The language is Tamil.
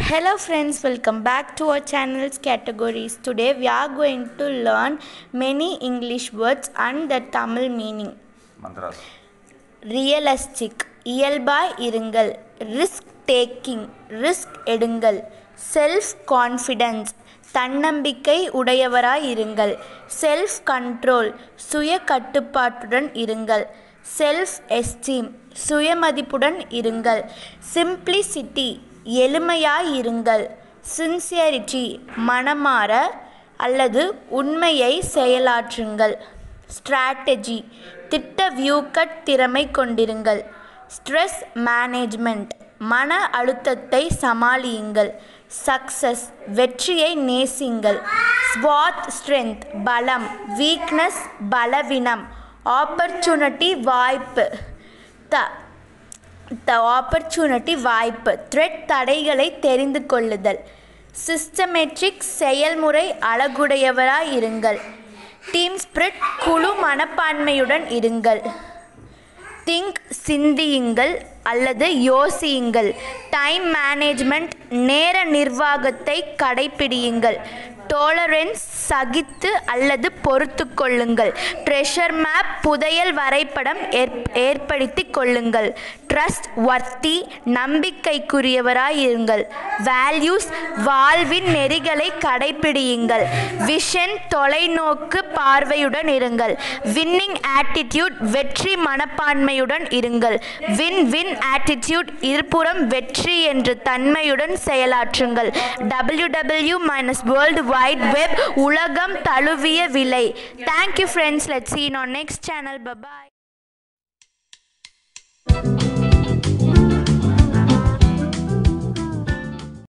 Hello friends, welcome back to our channel's categories. Today we are going to learn many English words and the Tamil meaning. Mantras realistic இயல்பாய் இருங்கள் ரிஸ்க் டேக்கிங் ரிஸ்க் எடுங்கள் செல்ஃப் கான்ஃபிடன்ஸ் தன்னம்பிக்கை உடையவராய் இருங்கள் செல்ஃப் கண்ட்ரோல் சுய கட்டுப்பாட்டுடன் இருங்கள் செல்ஃப் எஸ்டீம் சுயமதிப்புடன் இருங்கள் சிம்ப்ளிசிட்டி எளிமையாய் இருங்கள் சின்சியரிட்டி மனமாற அல்லது உண்மையை செயலாற்றுங்கள் ஸ்ட்ராட்டஜி திட்ட வியூக்கட் திறமை கொண்டிருங்கள் ஸ்ட்ரெஸ் மேனேஜ்மெண்ட் மன அழுத்தத்தை சமாளியுங்கள் சக்சஸ் வெற்றியை நேசிங்கள் ஸ்வாத் ஸ்ட்ரென்த் பலம் வீக்னஸ் பலவீனம் ஆப்பர்ச்சுனிட்டி வாய்ப்பு த த ஆப்பர்ச்சுனிட்டி வாய்ப்பு த்ரெட் தடைகளை தெரிந்து கொள்ளுதல் சிஸ்டமேட்ரிக் செயல்முறை அழகுடையவராய் இருங்கள் டீம் ஸ்பிரிட் குழு மனப்பான்மையுடன் இருங்கள் திங்க் சிந்தியுங்கள் அல்லது யோசியுங்கள் டைம் மேனேஜ்மெண்ட் நேர நிர்வாகத்தை கடைப்பிடியுங்கள் டோலரன்ஸ் சகித்து அல்லது பொறுத்து கொள்ளுங்கள் ட்ரெஷர் மேப் புதையல் வரைபடம் ஏற் ஏற்படுத்தி கொள்ளுங்கள் ட்ரஸ்ட் வர்த்தி நம்பிக்கைக்குரியவராயிருங்கள் வேல்யூஸ் வாழ்வின் நெறிகளை கடைப்பிடியுங்கள் விஷன் தொலைநோக்கு பார்வையுடன் இருங்கள் வின்னிங் ஆட்டிடியூட் வெற்றி மனப்பான்மையுடன் இருங்கள் வின் வின் ஆட்டிடியூட் இருபுறம் வெற்றி என்ற தன்மையுடன் செயலாற்றுங்கள் W W minus world wide web உலகம் தழுவிய விலை thank you friends let seen on next channel bye bye